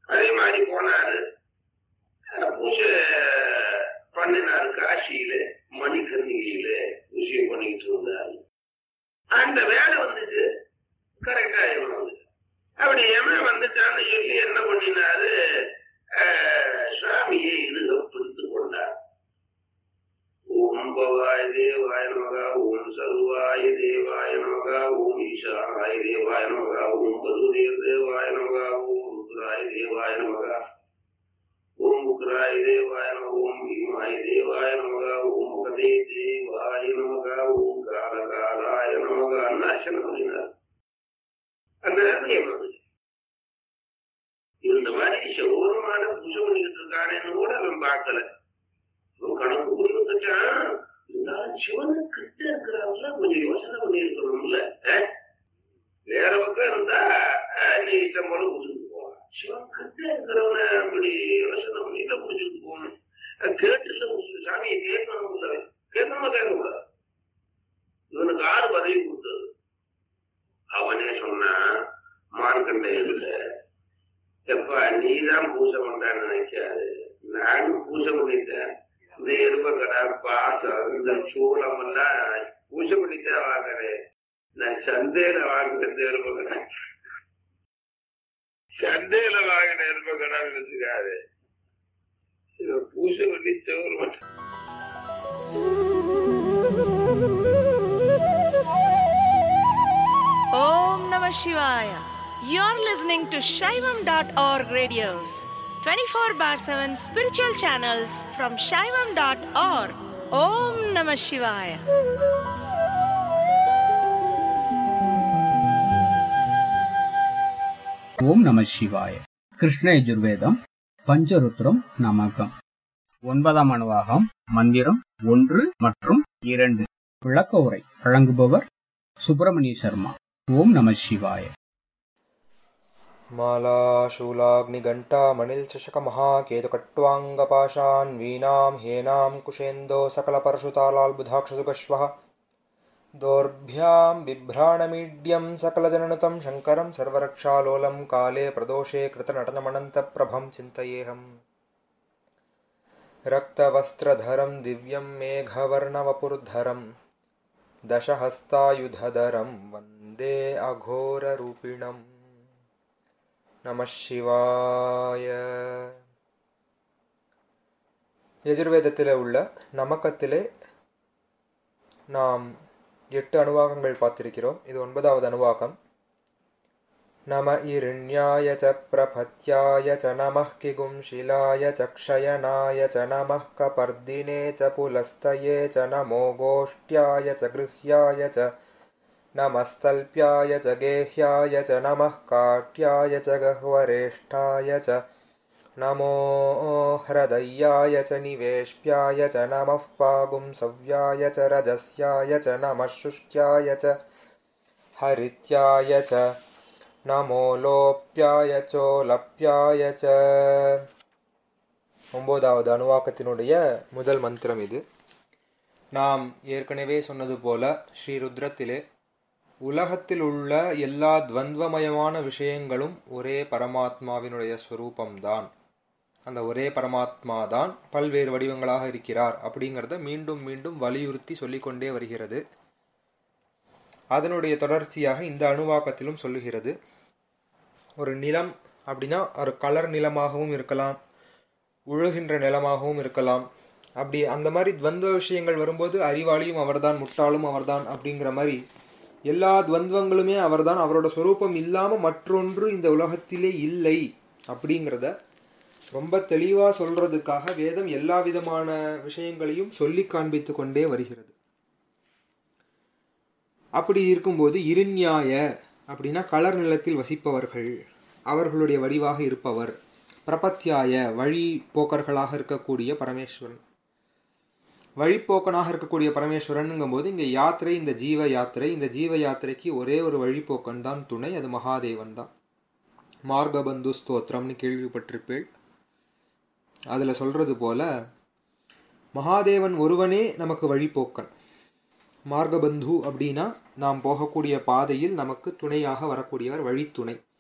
அதே மாதிரி போனாரு அஹ் பூஜை பண்ணினாரு காசியில மணிகர்ணிகையில பூஜை பண்ணிக்கிட்டு இருந்தாரு அந்த வேலை வந்துட்டு கரெக்டா இவன் வந்து அப்படி எவன் வந்துட்டான்னு சொல்லி என்ன பண்ணினாரு அஹ், சுவாமியை இடுக பிடித்து கொண்டார் ஓம் பவாய தேவாய நமகா ஓம் சர்வாய தேவாய நமகா ஓம் ஈசானாய தேவாய நமகா ஓம் பதுதேவ தேவாய நமகா ஓம் ருத்ராய தேவாய நமகா ஓம் உக்ராய தேவாய நம ஓம் பீமாய தேவாய நமகா ஓம் முகதே தேவாய நமகா ஓம் காலகாலாய நமகா அர்ச்சனை பண்ணினார் அந்த நேரம் வந்து இந்த மாதிரி சௌரமான பூஜை பண்ணிக்கிட்டு இருக்கானேன்னு கூட அவன் பார்க்கல அவன் கணக்கு புரிய வந்துட்டான் இருந்தாலும் சிவனு கிட்ட இருக்கிறவங்கள கொஞ்சம் யோசனை பண்ணி இருக்கணும்ல வேற பக்கம் இருந்தா அஹ், நீ இஷ்டம் போல புரிஞ்சுட்டு போகலாம் சிவன் கிட்ட இருக்கிறவன அப்படி யோசனை பண்ணிட்டு புரிஞ்சுட்டு போகணும் அது கேட்டுல புரிஞ்சு சாமியை கேட்கணும் இல்ல கேட்கணுமா கேட்கக்கூடாது இவனுக்கு ஆறு பதவி கொடுத்தது அவனே சொன்னான் மார்க்கண்டையில எப்பா நீதான் பூஜை பண்றான்னு நினைக்காது நானும் பூஜை பண்ணிட்டேன் இந்த எருபக்கடா பாசம் இந்த சூளம் எல்லாம் பூஜை பண்ணித்தான் வாங்குறேன் நான் சந்தையில வாங்கினது எருபக்கடா சந்தையில வாங்கின எருபக்கடா வச்சுக்காது இவன் பூஜை பண்ணி சோறு மட்டும் Om Namah Shivaya. You're listening to Shaivam.org radios, 24 bar 7 spiritual channels from Shaivam.org. Om Namah Shivaya. ஓம் நம சிவாய கிருஷ்ண யஜுர்வேதம் பஞ்சருத்ரம் நமகம் ஒன்பதாம் அணுவாகம் மந்திரம் ஒன்று மற்றும் இரண்டு விளக்க உரை வழங்குபவர் சுப்பிரமணிய சர்மா ஓம் நம சிவாய मालाशूलाग्निघण्टामणिल्चषकमहाकेतुकट्वाङ्गपाशान् वीणां हेनां कुशेन्दो सकलपरशुतालाल्बुधाक्षसुकश्वः दोर्भ्यां बिभ्राणमीड्यं सकलजननुतं शङ्करं सर्वरक्षालोलं काले प्रदोषे कृतनटनमनन्तप्रभं चिन्तयेऽहम् रक्तवस्त्रधरं दिव्यं मेघवर्णवपुर्धरं दशहस्तायुधधरं वन्दे अघोररूपिणम् நம சிவாய எஜுர்வேதத்தில் உள்ள நமக்கத்திலே நாம் எட்டு அணுவாகங்கள் பார்த்திருக்கிறோம் இது ஒன்பதாவது அணுவாகம் நம இரிண்யாய ச பிரபத்யாய ச நமः கிகும்ஷிலாய ச க்ஷயனாய ச நமः கபர்தினே ச புலஸ்தயே ச நமோ கோஷ்ட்யாய ச கிருஹ்யாய ச नमस्तल्प्याय च गेह्याय च नमः काट्याय च गह्वरेष्ठाय च नमो ह्रदय्याय च निवेश्याय च नमः पागुंसव्याय च रजस्याय च नमः शुष्क्याय च हरित्याय च नमो लोप्याय चोलप्याय च ஒன்பதாவது அணுவாக்கத்தினுடைய முதல் மந்திரம் இது நாம் ஏற்கனவே சொன்னது போல ஸ்ரீ ருத்ரத்திலே உலகத்தில் உள்ள எல்லா துவந்தமயமான விஷயங்களும் ஒரே பரமாத்மாவினுடைய ஸ்வரூபம்தான் அந்த ஒரே பரமாத்மா தான் பல்வேறு வடிவங்களாக இருக்கிறார் அப்படிங்கிறத மீண்டும் மீண்டும் வலியுறுத்தி சொல்லிக்கொண்டே வருகிறது அதனுடைய தொடர்ச்சியாக இந்த அணுவாக்கத்திலும் சொல்லுகிறது ஒரு நிலம் அப்படின்னா ஒரு கலர் நிலமாகவும் இருக்கலாம் உழுகின்ற நிலமாகவும் இருக்கலாம் அப்படி அந்த மாதிரி துவந்த விஷயங்கள் வரும்போது அறிவாளியும் அவர்தான் முட்டாளும் அவர்தான் அப்படிங்கிற மாதிரி எல்லா துவந்தங்களுமே அவர்தான் அவரோட ஸ்வரூபம் இல்லாமல் மற்றொன்று இந்த உலகத்திலே இல்லை அப்படிங்கிறத ரொம்ப தெளிவாக சொல்றதுக்காக வேதம் எல்லா விதமான விஷயங்களையும் சொல்லி காண்பித்து கொண்டே வருகிறது அப்படி இருக்கும்போது இருநியாய அப்படின்னா கலர் நிலத்தில் வசிப்பவர்கள் அவர்களுடைய வடிவாக இருப்பவர் பிரபத்தியாய வழி போக்கர்களாக இருக்கக்கூடிய பரமேஸ்வரன் வழிப்போக்கனாக இருக்கக்கூடிய பரமேஸ்வரனுங்கும் போது இங்கே யாத்திரை இந்த ஜீவ யாத்திரை இந்த ஜீவ யாத்திரைக்கு ஒரே ஒரு வழிப்போக்கன் தான் துணை அது மகாதேவன் தான் மார்கபந்து ஸ்தோத்திரம்னு கேள்விப்பட்டிருப்பேள் அதில் சொல்றது போல மகாதேவன் ஒருவனே நமக்கு வழிப்போக்கன் மார்கபந்து அப்படின்னா நாம் போகக்கூடிய பாதையில் நமக்கு துணையாக வரக்கூடியவர் வழித்துணை